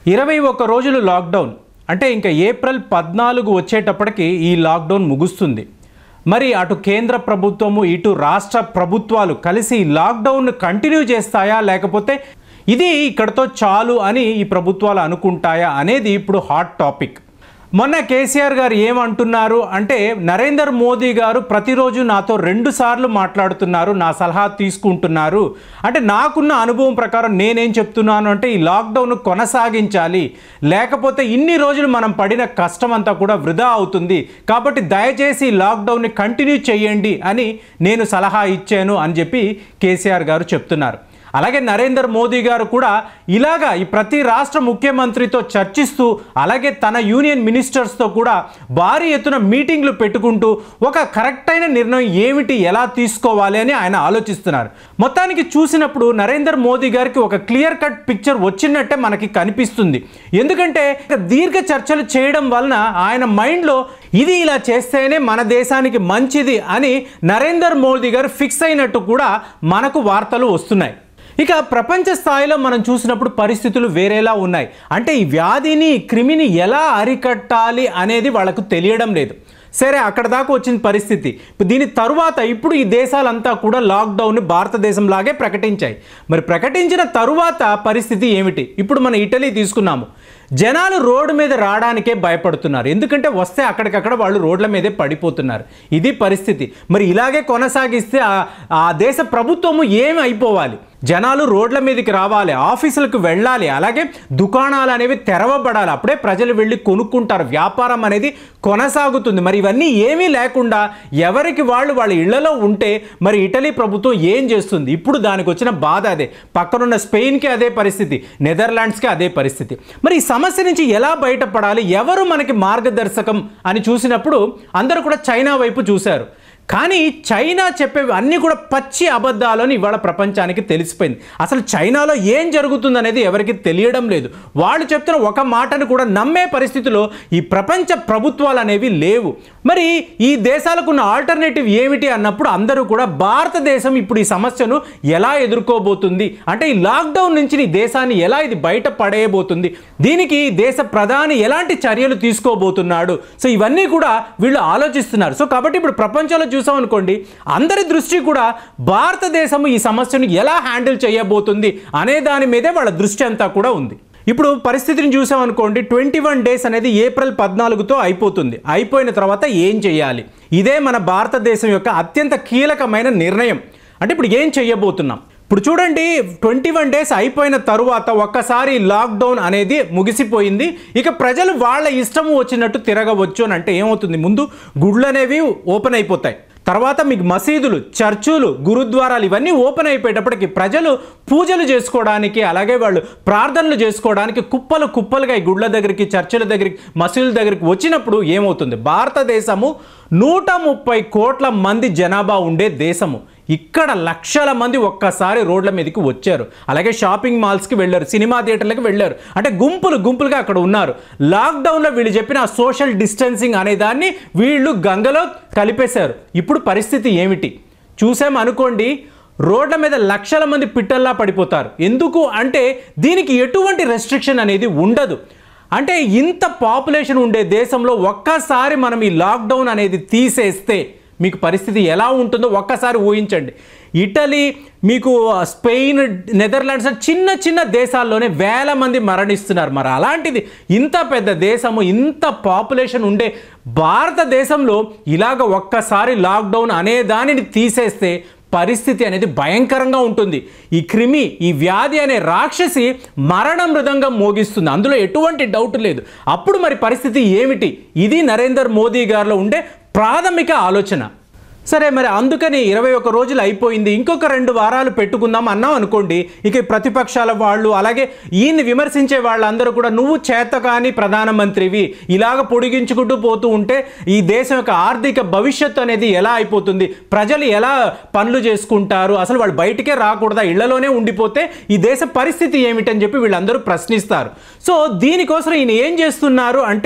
ఇరవై ఒక్క రోజులు లాక్డౌన్ అంటే ఇంకా ఏప్రిల్ పద్నాలుగు వచ్చేటప్పటికి ఈ లాక్డౌన్ ముగుస్తుంది మరి అటు కేంద్ర ప్రభుత్వము ఇటు రాష్ట్ర ప్రభుత్వాలు కలిసి ఈ లాక్డౌన్ కంటిన్యూ చేస్తాయా లేకపోతే ఇది ఇక్కడతో చాలు అని ఈ ప్రభుత్వాలు అనుకుంటాయా అనేది ఇప్పుడు హాట్ టాపిక్ మొన్న కేసీఆర్ గారు ఏమంటున్నారు అంటే నరేందర్ మోదీ గారు ప్రతిరోజు నాతో రెండు సార్లు మాట్లాడుతున్నారు నా సలహా తీసుకుంటున్నారు అంటే నాకున్న అనుభవం ప్రకారం నేనేం చెప్తున్నాను అంటే ఈ లాక్డౌన్ కొనసాగించాలి లేకపోతే ఇన్ని రోజులు మనం పడిన కష్టం అంతా కూడా వృధా అవుతుంది కాబట్టి దయచేసి ఈ లాక్డౌన్ని కంటిన్యూ చేయండి అని నేను సలహా ఇచ్చాను అని చెప్పి కేసీఆర్ గారు చెప్తున్నారు అలాగే నరేందర్ మోదీ గారు కూడా ఇలాగా ఈ ప్రతి రాష్ట్ర ముఖ్యమంత్రితో చర్చిస్తూ అలాగే తన యూనియన్ మినిస్టర్స్తో కూడా భారీ ఎత్తున మీటింగ్లు పెట్టుకుంటూ ఒక కరెక్ట్ అయిన నిర్ణయం ఏమిటి ఎలా తీసుకోవాలి అని ఆయన ఆలోచిస్తున్నారు మొత్తానికి చూసినప్పుడు నరేందర్ మోదీ గారికి ఒక క్లియర్ కట్ పిక్చర్ వచ్చినట్టే మనకి కనిపిస్తుంది ఎందుకంటే దీర్ఘ చర్చలు చేయడం వలన ఆయన మైండ్లో ఇది ఇలా చేస్తేనే మన దేశానికి మంచిది అని నరేందర్ మోదీ గారు ఫిక్స్ అయినట్టు కూడా మనకు వార్తలు వస్తున్నాయి ఇక ప్రపంచ స్థాయిలో మనం చూసినప్పుడు పరిస్థితులు వేరేలా ఉన్నాయి అంటే ఈ వ్యాధిని ఈ క్రిమిని ఎలా అరికట్టాలి అనేది వాళ్ళకు తెలియడం లేదు సరే అక్కడ దాకా వచ్చిన పరిస్థితి దీని తరువాత ఇప్పుడు ఈ దేశాలంతా కూడా లాక్డౌన్ భారతదేశం లాగే ప్రకటించాయి మరి ప్రకటించిన తరువాత పరిస్థితి ఏమిటి ఇప్పుడు మన ఇటలీ తీసుకున్నాము జనాలు రోడ్డు మీద రావడానికే భయపడుతున్నారు ఎందుకంటే వస్తే అక్కడికక్కడ వాళ్ళు రోడ్ల మీదే పడిపోతున్నారు ఇది పరిస్థితి మరి ఇలాగే కొనసాగిస్తే ఆ- ఆ దేశ ప్రభుత్వము ఏమి అయిపోవాలి జనాలు రోడ్ల మీదకి రావాలి ఆఫీసులకు వెళ్ళాలి అలాగే దుకాణాలు అనేవి తెరవబడాలి అప్పుడే ప్రజలు వెళ్ళి కొనుక్కుంటారు వ్యాపారం అనేది కొనసాగుతుంది మరి ఇవన్నీ ఏమీ లేకుండా ఎవరికి వాళ్ళు వాళ్ళ ఇళ్లలో ఉంటే మరి ఇటలీ ప్రభుత్వం ఏం చేస్తుంది ఇప్పుడు దానికి వచ్చిన బాధ అదే పక్కనున్న స్పెయిన్కి అదే పరిస్థితి నెదర్లాండ్స్కి అదే పరిస్థితి మరి ఈ సమస్య నుంచి ఎలా బయటపడాలి ఎవరు మనకి మార్గదర్శకం అని చూసినప్పుడు అందరూ కూడా చైనా వైపు చూశారు కానీ చైనా చెప్పేవి అన్నీ కూడా పచ్చి అబద్ధాలు అని ఇవాళ ప్రపంచానికి తెలిసిపోయింది అసలు చైనాలో ఏం జరుగుతుందనేది ఎవరికి తెలియడం లేదు వాళ్ళు చెప్తున్న ఒక మాటను కూడా నమ్మే పరిస్థితిలో ఈ ప్రపంచ ప్రభుత్వాలు అనేవి లేవు మరి ఈ దేశాలకు ఉన్న ఆల్టర్నేటివ్ ఏమిటి అన్నప్పుడు అందరూ కూడా భారతదేశం ఇప్పుడు ఈ సమస్యను ఎలా ఎదుర్కోబోతుంది అంటే ఈ లాక్డౌన్ నుంచి ఈ దేశాన్ని ఎలా ఇది బయట పడేయబోతుంది దీనికి ఈ దేశ ప్రధాని ఎలాంటి చర్యలు తీసుకోబోతున్నాడు సో ఇవన్నీ కూడా వీళ్ళు ఆలోచిస్తున్నారు సో కాబట్టి ఇప్పుడు ప్రపంచంలో చూసామనుకోండి అందరి దృష్టి కూడా భారతదేశం ఈ సమస్యను ఎలా హ్యాండిల్ చేయబోతుంది అనే దాని మీదే వాళ్ళ దృష్టి అంతా కూడా ఉంది ఇప్పుడు పరిస్థితిని చూసామనుకోండి ట్వంటీ వన్ డేస్ అనేది ఏప్రిల్ పద్నాలుగుతో అయిపోతుంది అయిపోయిన తర్వాత ఏం చేయాలి ఇదే మన భారతదేశం యొక్క అత్యంత కీలకమైన నిర్ణయం అంటే ఇప్పుడు ఏం చేయబోతున్నాం ఇప్పుడు చూడండి ట్వంటీ వన్ డేస్ అయిపోయిన తరువాత ఒక్కసారి లాక్డౌన్ అనేది ముగిసిపోయింది ఇక ప్రజలు వాళ్ళ ఇష్టం వచ్చినట్టు తిరగవచ్చు అని అంటే ఏమవుతుంది ముందు గుళ్ళు అనేవి ఓపెన్ అయిపోతాయి తర్వాత మీకు మసీదులు చర్చులు గురుద్వారాలు ఇవన్నీ ఓపెన్ అయిపోయేటప్పటికి ప్రజలు పూజలు చేసుకోవడానికి అలాగే వాళ్ళు ప్రార్థనలు చేసుకోవడానికి కుప్పలు కుప్పలుగా ఈ గుళ్ళ దగ్గరికి చర్చిల దగ్గరికి మసీదుల దగ్గరికి వచ్చినప్పుడు ఏమవుతుంది భారతదేశము నూట ముప్పై కోట్ల మంది జనాభా ఉండే దేశము ఇక్కడ లక్షల మంది ఒక్కసారి రోడ్ల మీదకి వచ్చారు అలాగే షాపింగ్ మాల్స్కి వెళ్ళారు సినిమా థియేటర్లకు వెళ్ళారు అంటే గుంపులు గుంపులుగా అక్కడ ఉన్నారు లాక్డౌన్లో వీళ్ళు చెప్పిన సోషల్ డిస్టెన్సింగ్ అనే దాన్ని వీళ్ళు గంగలో కలిపేశారు ఇప్పుడు పరిస్థితి ఏమిటి చూసాం అనుకోండి రోడ్ల మీద లక్షల మంది పిట్టల్లా పడిపోతారు ఎందుకు అంటే దీనికి ఎటువంటి రెస్ట్రిక్షన్ అనేది ఉండదు అంటే ఇంత పాపులేషన్ ఉండే దేశంలో ఒక్కసారి మనం ఈ లాక్డౌన్ అనేది తీసేస్తే మీకు పరిస్థితి ఎలా ఉంటుందో ఒక్కసారి ఊహించండి ఇటలీ మీకు స్పెయిన్ నెదర్లాండ్స్ చిన్న చిన్న దేశాల్లోనే వేల మంది మరణిస్తున్నారు మరి అలాంటిది ఇంత పెద్ద దేశము ఇంత పాపులేషన్ ఉండే భారతదేశంలో ఇలాగ ఒక్కసారి లాక్డౌన్ అనే దానిని తీసేస్తే పరిస్థితి అనేది భయంకరంగా ఉంటుంది ఈ క్రిమి ఈ వ్యాధి అనే రాక్షసి మరణ మృదంగం మోగిస్తుంది అందులో ఎటువంటి డౌట్ లేదు అప్పుడు మరి పరిస్థితి ఏమిటి ఇది నరేందర్ మోదీ గారిలో ఉండే ప్రాథమిక ఆలోచన సరే మరి అందుకని ఇరవై ఒక్క రోజులు అయిపోయింది ఇంకొక రెండు వారాలు పెట్టుకుందాం అన్నాం అనుకోండి ఇక ఈ ప్రతిపక్షాల వాళ్ళు అలాగే ఈయన్ని విమర్శించే వాళ్ళందరూ కూడా నువ్వు చేతకాని ప్రధానమంత్రివి ఇలాగ పొడిగించుకుంటూ పోతూ ఉంటే ఈ దేశం యొక్క ఆర్థిక భవిష్యత్తు అనేది ఎలా అయిపోతుంది ప్రజలు ఎలా పనులు చేసుకుంటారు అసలు వాళ్ళు బయటికే రాకూడదా ఇళ్లలోనే ఉండిపోతే ఈ దేశ పరిస్థితి ఏమిటని చెప్పి వీళ్ళందరూ ప్రశ్నిస్తారు సో దీనికోసం ఈయన ఏం చేస్తున్నారు అంటే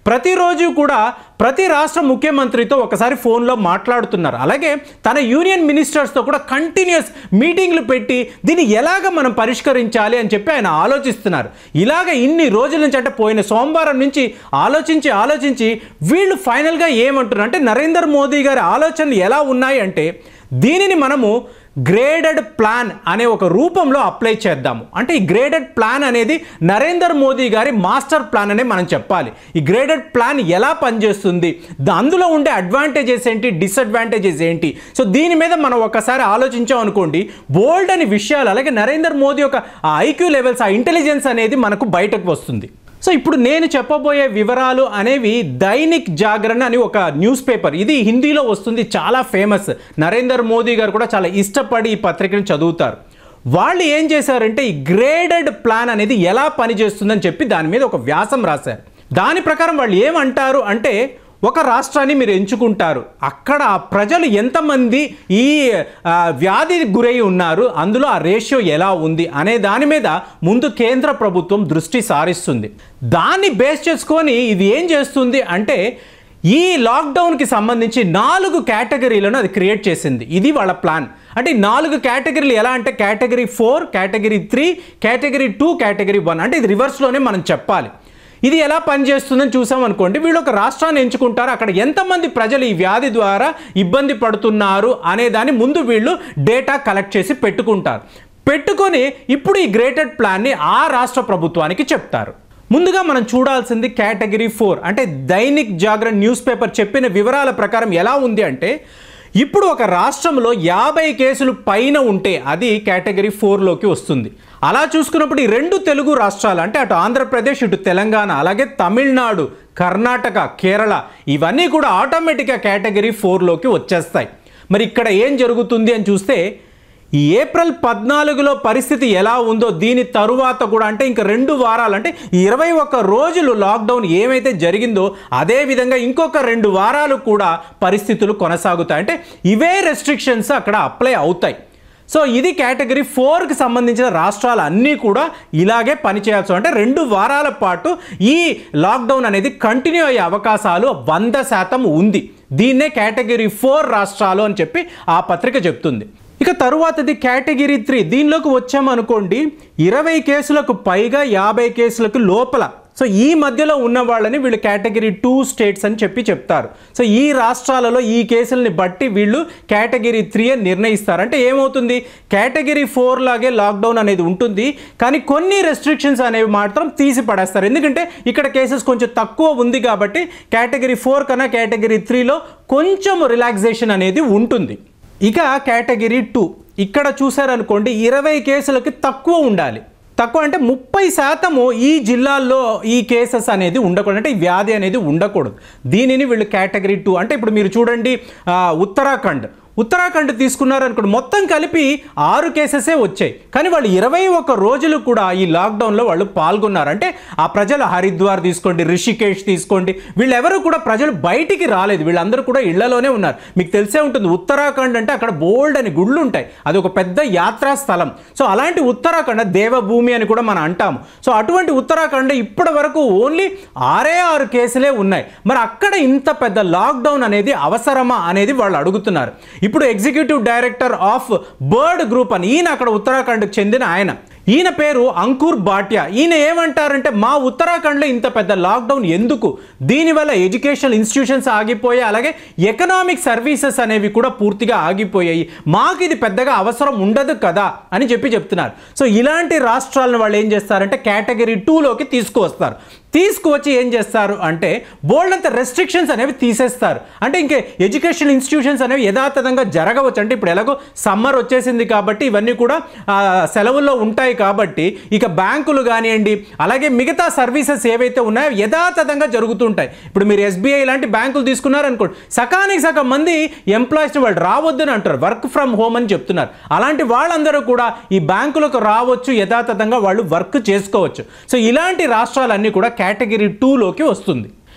ప్రతిరోజు కూడా ప్రతి రాష్ట్ర ముఖ్యమంత్రితో ఒకసారి ఫోన్లో మాట్లాడుతున్నారు అలాగే తన యూనియన్ మినిస్టర్స్తో కూడా కంటిన్యూస్ మీటింగ్లు పెట్టి దీన్ని ఎలాగ మనం పరిష్కరించాలి అని చెప్పి ఆయన ఆలోచిస్తున్నారు ఇలాగ ఇన్ని రోజుల నుంచి అంటే పోయిన సోమవారం నుంచి ఆలోచించి ఆలోచించి వీళ్ళు ఫైనల్గా ఏమంటున్నారు అంటే నరేంద్ర మోదీ గారి ఆలోచనలు ఎలా ఉన్నాయి అంటే దీనిని మనము గ్రేడెడ్ ప్లాన్ అనే ఒక రూపంలో అప్లై చేద్దాము అంటే ఈ గ్రేడెడ్ ప్లాన్ అనేది నరేందర్ మోదీ గారి మాస్టర్ ప్లాన్ అనే మనం చెప్పాలి ఈ గ్రేడెడ్ ప్లాన్ ఎలా పనిచేస్తుంది ద- అందులో ఉండే అడ్వాంటేజెస్ ఏంటి డిసడ్వాంటేజెస్ ఏంటి సో దీని మీద మనం ఒకసారి ఆలోచించాం అనుకోండి బోల్డ్ అని విషయాలు అలాగే నరేందర్ మోదీ యొక్క ఆ ఐక్యూ లెవెల్స్ ఆ ఇంటెలిజెన్స్ అనేది మనకు బయటకు వస్తుంది సో ఇప్పుడు నేను చెప్పబోయే వివరాలు అనేవి దైనిక్ జాగరణ అని ఒక న్యూస్ పేపర్ ఇది హిందీలో వస్తుంది చాలా ఫేమస్ నరేందర్ మోదీ గారు కూడా చాలా ఇష్టపడి ఈ పత్రికను చదువుతారు వాళ్ళు ఏం చేశారంటే ఈ గ్రేడెడ్ ప్లాన్ అనేది ఎలా పనిచేస్తుందని చెప్పి దాని మీద ఒక వ్యాసం రాశారు దాని ప్రకారం వాళ్ళు ఏమంటారు అంటే ఒక రాష్ట్రాన్ని మీరు ఎంచుకుంటారు అక్కడ ఆ ప్రజలు ఎంతమంది ఈ ఆ, వ్యాధికి గురై ఉన్నారు అందులో ఆ రేషియో ఎలా ఉంది అనే దాని మీద ముందు కేంద్ర ప్రభుత్వం దృష్టి సారిస్తుంది దాన్ని బేస్ చేసుకొని ఇది ఏం చేస్తుంది అంటే ఈ లాక్డౌన్కి సంబంధించి నాలుగు కేటగిరీలను అది క్రియేట్ చేసింది ఇది వాళ్ళ ప్లాన్ అంటే ఈ నాలుగు కేటగిరీలు ఎలా అంటే category four category three category two category one అంటే ఇది రివర్స్లోనే మనం చెప్పాలి ఇది ఎలా పనిచేస్తుందని చూసాం అనుకోండి వీళ్ళు ఒక రాష్ట్రాన్ని ఎంచుకుంటారు అక్కడ ఎంతమంది ప్రజలు ఈ వ్యాధి ద్వారా ఇబ్బంది పడుతున్నారు అనే దాన్ని ముందు వీళ్ళు డేటా కలెక్ట్ చేసి పెట్టుకుంటారు పెట్టుకొని ఇప్పుడు ఈ గ్రేటెడ్ ప్లాన్ని ఆ రాష్ట్ర ప్రభుత్వానికి చెప్తారు ముందుగా మనం చూడాల్సింది కేటగిరీ ఫోర్ అంటే దైనిక్ జాగరణ్ న్యూస్ పేపర్ చెప్పిన వివరాల ప్రకారం ఎలా ఉంది అంటే ఇప్పుడు ఒక రాష్ట్రంలో యాభై కేసులు పైన ఉంటే అది కేటగిరీ ఫోర్లోకి వస్తుంది అలా చూసుకున్నప్పుడు ఈ రెండు తెలుగు రాష్ట్రాలు అంటే అటు ఆంధ్రప్రదేశ్ ఇటు తెలంగాణ అలాగే తమిళనాడు కర్ణాటక కేరళ ఇవన్నీ కూడా ఆటోమేటిక్గా కేటగిరీ ఫోర్లోకి వచ్చేస్తాయి మరి ఇక్కడ ఏం జరుగుతుంది అని చూస్తే ఈ ఏప్రిల్ పద్నాలుగులో పరిస్థితి ఎలా ఉందో దీని తరువాత కూడా అంటే ఇంకా రెండు వారాలు అంటే ఇరవై ఒక్క రోజులు లాక్డౌన్ ఏమైతే జరిగిందో అదే విధంగా ఇంకొక రెండు వారాలు కూడా పరిస్థితులు కొనసాగుతాయి అంటే ఇవే రెస్ట్రిక్షన్స్ అక్కడ అప్లై అవుతాయి సో ఇది కేటగిరీ ఫోర్కి సంబంధించిన రాష్ట్రాలు అన్నీ కూడా ఇలాగే పనిచేయాల్సి అంటే రెండు వారాల పాటు ఈ లాక్డౌన్ అనేది కంటిన్యూ అయ్యే అవకాశాలు వంద శాతం ఉంది దీన్నే కేటగిరీ ఫోర్ రాష్ట్రాలు అని చెప్పి ఆ పత్రిక చెప్తుంది ఇక తరువాతది కేటగిరీ త్రీ దీనిలోకి వచ్చామనుకోండి ఇరవై కేసులకు పైగా యాభై కేసులకు లోపల సో ఈ మధ్యలో ఉన్న వాళ్ళని వీళ్ళు కేటగిరీ టూ స్టేట్స్ అని చెప్పి చెప్తారు సో ఈ రాష్ట్రాలలో ఈ కేసుల్ని బట్టి వీళ్ళు కేటగిరీ త్రీ అని నిర్ణయిస్తారు అంటే ఏమవుతుంది కేటగిరీ ఫోర్ లాగే లాక్డౌన్ అనేది ఉంటుంది కానీ కొన్ని రెస్ట్రిక్షన్స్ అనేవి మాత్రం తీసి పడేస్తారు ఎందుకంటే ఇక్కడ కేసెస్ కొంచెం తక్కువ ఉంది కాబట్టి కేటగిరీ ఫోర్ కన్నా కేటగిరీ త్రీలో కొంచెం రిలాక్సేషన్ అనేది ఉంటుంది ఇక కేటగిరీ టూ ఇక్కడ చూసారనుకోండి ఇరవై కేసులకి తక్కువ ఉండాలి తక్కువ అంటే ముప్పై శాతము ఈ జిల్లాల్లో ఈ కేసెస్ అనేది ఉండకూడదు అంటే ఈ వ్యాధి అనేది ఉండకూడదు దీనిని వీళ్ళు కేటగిరీ టూ అంటే ఇప్పుడు మీరు చూడండి ఆ, ఉత్తరాఖండ్ ఉత్తరాఖండ్ తీసుకున్నారనుకోండి మొత్తం కలిపి ఆరు కేసెసే వచ్చాయి కానీ వాళ్ళు ఇరవై ఒక్క రోజులు కూడా ఈ లాక్డౌన్లో వాళ్ళు పాల్గొన్నారు అంటే ఆ ప్రజలు హరిద్వార్ తీసుకోండి రిషికేష్ తీసుకోండి వీళ్ళెవరూ కూడా ప్రజలు బయటికి రాలేదు వీళ్ళందరూ కూడా ఇళ్లలోనే ఉన్నారు మీకు తెలిసే ఉంటుంది ఉత్తరాఖండ్ అంటే అక్కడ బోల్డ్ అని గుళ్ళు ఉంటాయి అది ఒక పెద్ద యాత్రా స్థలం సో అలాంటి ఉత్తరాఖండ్ దేవభూమి అని కూడా మనం అంటాము సో అటువంటి ఉత్తరాఖండ్ ఇప్పటి వరకు ఓన్లీ ఆరే ఆరు కేసులే ఉన్నాయి మరి అక్కడ ఇంత పెద్ద లాక్డౌన్ అనేది అవసరమా అనేది వాళ్ళు అడుగుతున్నారు ఇప్పుడు executive director of Bird group అని ఈయన అక్కడ ఉత్తరాఖండ్కి చెందిన ఆయన ఈయన పేరు అంకుర్ భాటియా ఈయన ఏమంటారంటే మా ఉత్తరాఖండ్లో ఇంత పెద్ద లాక్డౌన్ ఎందుకు దీనివల్ల ఎడ్యుకేషనల్ ఇన్స్టిట్యూషన్స్ ఆగిపోయాయి అలాగే ఎకనామిక్ సర్వీసెస్ అనేవి కూడా పూర్తిగా ఆగిపోయాయి మాకు ఇది పెద్దగా అవసరం ఉండదు కదా అని చెప్పి చెప్తున్నారు సో ఇలాంటి రాష్ట్రాలను వాళ్ళు ఏం చేస్తారంటే కేటగిరీ టూలోకి తీసుకువస్తారు తీసుకువచ్చి ఏం చేస్తారు అంటే బోల్డ్ అంత రెస్ట్రిక్షన్స్ అనేవి తీసేస్తారు అంటే ఇంకే ఎడ్యుకేషన్ ఇన్స్టిట్యూషన్స్ అనేవి యథాతథంగా జరగవచ్చు అంటే ఇప్పుడు ఎలాగో సమ్మర్ వచ్చేసింది కాబట్టి ఇవన్నీ కూడా ఆ, సెలవుల్లో ఉంటాయి కాబట్టి ఇక బ్యాంకులు కానివ్వండి అలాగే మిగతా సర్వీసెస్ ఏవైతే ఉన్నాయో యథాతథంగా జరుగుతుంటాయి ఇప్పుడు మీరు ఎస్బీఐ లాంటి బ్యాంకులు తీసుకున్నారనుకోండి సకానికి సగం మంది ఎంప్లాయీస్ని వాళ్ళు రావద్దని అంటారు వర్క్ ఫ్రమ్ హోమ్ అని చెప్తున్నారు అలాంటి వాళ్ళందరూ కూడా ఈ బ్యాంకులకు రావచ్చు యథాతథంగా వాళ్ళు వర్క్ చేసుకోవచ్చు సో ఇలాంటి రాష్ట్రాలన్నీ కూడా కేటగిరీ టూలోకి వస్తుంది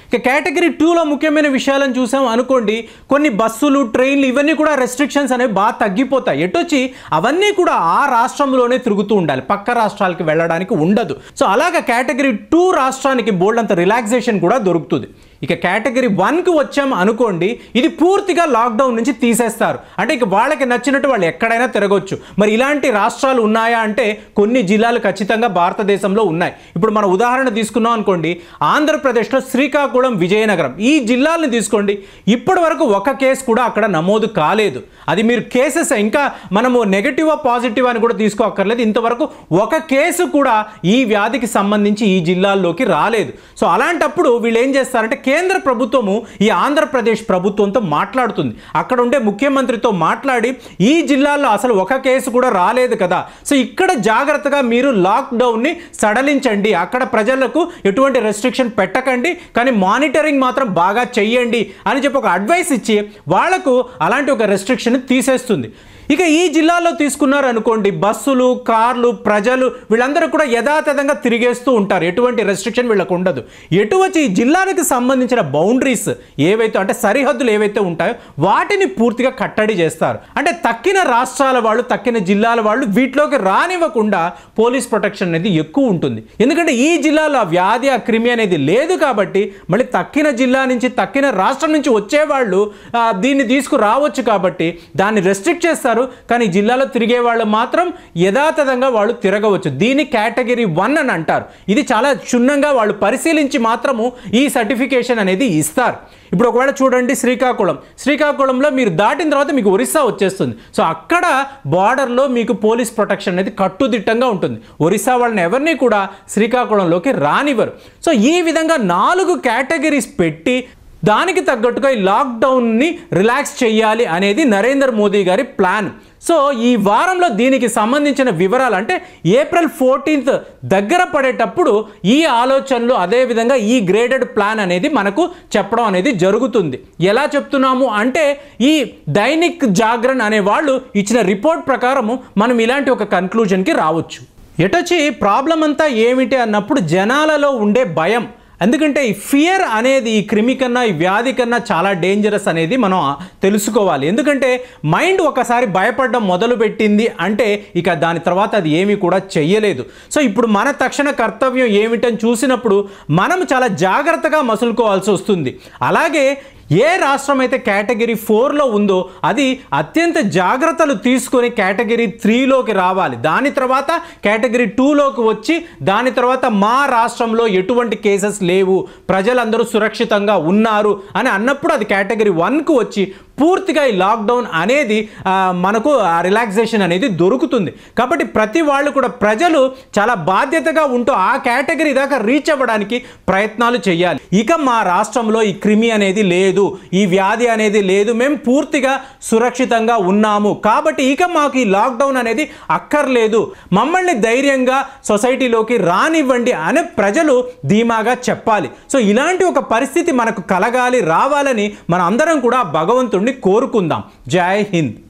ఇక కేటగిరీ టూలో ముఖ్యమైన విషయాలను చూసాం అనుకోండి కొన్ని బస్సులు ట్రైన్లు ఇవన్నీ కూడా రెస్ట్రిక్షన్స్ అనేవి బాగా తగ్గిపోతాయి ఎటొచ్చి అవన్నీ కూడా ఆ రాష్ట్రంలోనే తిరుగుతూ ఉండాలి పక్క రాష్ట్రాలకి వెళ్ళడానికి ఉండదు సో అలాగా కేటగిరీ టూ రాష్ట్రానికి బోల్డ్ అంత రిలాక్సేషన్ కూడా దొరుకుతుంది ఇక కేటగిరీ వన్కి వచ్చాం అనుకోండి ఇది పూర్తిగా లాక్డౌన్ నుంచి తీసేస్తారు అంటే ఇక వాళ్ళకి నచ్చినట్టు వాళ్ళు ఎక్కడైనా తిరగొచ్చు మరి ఇలాంటి రాష్ట్రాలు ఉన్నాయా అంటే కొన్ని జిల్లాలు ఖచ్చితంగా భారతదేశంలో ఉన్నాయి ఇప్పుడు మన ఉదాహరణ తీసుకున్నాం అనుకోండి ఆంధ్రప్రదేశ్లో శ్రీకాకుళం విజయనగరం ఈ జిల్లాలను తీసుకోండి ఇప్పటి వరకు ఒక కేసు కూడా అక్కడ నమోదు కాలేదు అది మీరు కేసెస్ ఇంకా మనము నెగటివ్ పాజిటివ్ అని కూడా తీసుకోక్కర్లేదు ఇంతవరకు ఒక కేసు కూడా ఈ వ్యాధికి సంబంధించి ఈ జిల్లాల్లోకి రాలేదు సో అలాంటప్పుడు వీళ్ళు ఏం చేస్తారంటే కేంద్ర ప్రభుత్వము ఈ ఆంధ్రప్రదేశ్ ప్రభుత్వంతో మాట్లాడుతుంది అక్కడ ఉండే ముఖ్యమంత్రితో మాట్లాడి ఈ జిల్లాల్లో అసలు ఒక కేసు కూడా రాలేదు కదా సో ఇక్కడ జాగ్రత్తగా మీరు లాక్డౌన్ని సడలించండి అక్కడ ప్రజలకు ఎటువంటి రెస్ట్రిక్షన్ పెట్టకండి కానీ మానిటరింగ్ మాత్రం బాగా చెయ్యండి అని చెప్పి ఒక అడ్వైస్ ఇచ్చి వాళ్లకు అలాంటి ఒక రెస్ట్రిక్షన్ తీసేస్తుంది ఇక ఈ జిల్లాలో తీసుకున్నారు అనుకోండి బస్సులు కార్లు ప్రజలు వీళ్ళందరూ కూడా యథాతథంగా తిరిగేస్తూ ఉంటారు ఎటువంటి రెస్ట్రిక్షన్ వీళ్ళకు ఉండదు ఎటువంటి ఈ జిల్లాలకు సంబంధించిన బౌండరీస్ ఏవైతే అంటే సరిహద్దులు ఏవైతే ఉంటాయో వాటిని పూర్తిగా కట్టడి చేస్తారు అంటే తక్కిన రాష్ట్రాల వాళ్ళు తక్కిన జిల్లాల వాళ్ళు వీటిలోకి రానివ్వకుండా పోలీస్ ప్రొటెక్షన్ అనేది ఎక్కువ ఉంటుంది ఎందుకంటే ఈ జిల్లాలో ఆ వ్యాధి ఆ క్రిమి అనేది లేదు కాబట్టి మళ్ళీ తక్కిన జిల్లా నుంచి తక్కిన రాష్ట్రం నుంచి వచ్చేవాళ్ళు ఆ, దీన్ని తీసుకురావచ్చు కాబట్టి దాన్ని రెస్ట్రిక్ట్ చేస్తారు కానీ జిల్లాలో తిరిగే వాళ్ళు మాత్రం యథాతథంగా వాళ్ళు తిరగవచ్చు దీని కేటగిరీ వన్ అని అంటారు ఇది చాలా క్షుణ్ణంగా వాళ్ళు పరిశీలించి మాత్రము ఈ సర్టిఫికేషన్ అనేది ఇస్తారు ఇప్పుడు ఒకవేళ చూడండి శ్రీకాకుళం శ్రీకాకుళంలో మీరు దాటిన తర్వాత మీకు ఒరిస్సా వచ్చేస్తుంది సో అక్కడ బార్డర్లో మీకు పోలీస్ ప్రొటెక్షన్ అనేది కట్టుదిట్టంగా ఉంటుంది ఒరిస్సా వాళ్ళని ఎవరిని కూడా శ్రీకాకుళంలోకి రానివ్వరు సో ఈ విధంగా నాలుగు కేటగిరీస్ పెట్టి దానికి తగ్గట్టుగా ఈ లాక్డౌన్ని రిలాక్స్ చేయాలి అనేది నరేంద్ర మోదీ గారి ప్లాన్ సో ఈ వారంలో దీనికి సంబంధించిన వివరాలు అంటే ఏప్రిల్ ఫోర్టీన్త్ దగ్గర పడేటప్పుడు ఈ ఆలోచనలు అదేవిధంగా ఈ గ్రేడెడ్ ప్లాన్ అనేది మనకు చెప్పడం అనేది జరుగుతుంది ఎలా చెప్తున్నాము అంటే ఈ దైనిక్ జాగరణ్ అనే వాళ్ళు ఇచ్చిన రిపోర్ట్ ప్రకారము మనం ఇలాంటి ఒక కన్క్లూజన్కి రావచ్చు ఎటొచ్చి ప్రాబ్లం అంతా ఏమిటి అన్నప్పుడు జనాలలో ఉండే భయం ఎందుకంటే ఈ ఫియర్ అనేది ఈ క్రిమి కన్నా ఈ వ్యాధి కన్నా చాలా డేంజరస్ అనేది మనం తెలుసుకోవాలి ఎందుకంటే మైండ్ ఒకసారి భయపడడం మొదలుపెట్టింది అంటే ఇక దాని తర్వాత అది ఏమీ కూడా చెయ్యలేదు సో ఇప్పుడు మన తక్షణ కర్తవ్యం ఏమిటని చూసినప్పుడు మనం చాలా జాగ్రత్తగా మసులుకోవాల్సి వస్తుంది అలాగే ఏ రాష్ట్రం అయితే కేటగిరీ ఫోర్లో ఉందో అది అత్యంత జాగ్రత్తలు తీసుకొని కేటగిరీ త్రీలోకి రావాలి దాని తర్వాత కేటగిరీ టూలోకి వచ్చి దాని తర్వాత మా రాష్ట్రంలో ఎటువంటి కేసెస్ లేవు ప్రజలందరూ సురక్షితంగా ఉన్నారు అని అన్నప్పుడు అది కేటగిరీ వన్కు వచ్చి పూర్తిగా ఈ లాక్డౌన్ అనేది ఆ, మనకు ఆ రిలాక్సేషన్ అనేది దొరుకుతుంది కాబట్టి ప్రతి వాళ్ళు కూడా ప్రజలు చాలా బాధ్యతగా ఉంటూ ఆ కేటగిరీ దాకా రీచ్ అవ్వడానికి ప్రయత్నాలు చేయాలి ఇక మా రాష్ట్రంలో ఈ క్రిమి అనేది లేదు ఈ వ్యాధి అనేది లేదు మేము పూర్తిగా సురక్షితంగా ఉన్నాము కాబట్టి ఇక మాకు ఈ లాక్డౌన్ అనేది అక్కర్లేదు మమ్మల్ని ధైర్యంగా సొసైటీలోకి రానివ్వండి అని ప్రజలు ధీమాగా చెప్పాలి సో ఇలాంటి ఒక పరిస్థితి మనకు కలగాలి రావాలని మన అందరం కూడా భగవంతుణ్ణి కోరుకుందాం జై హింద్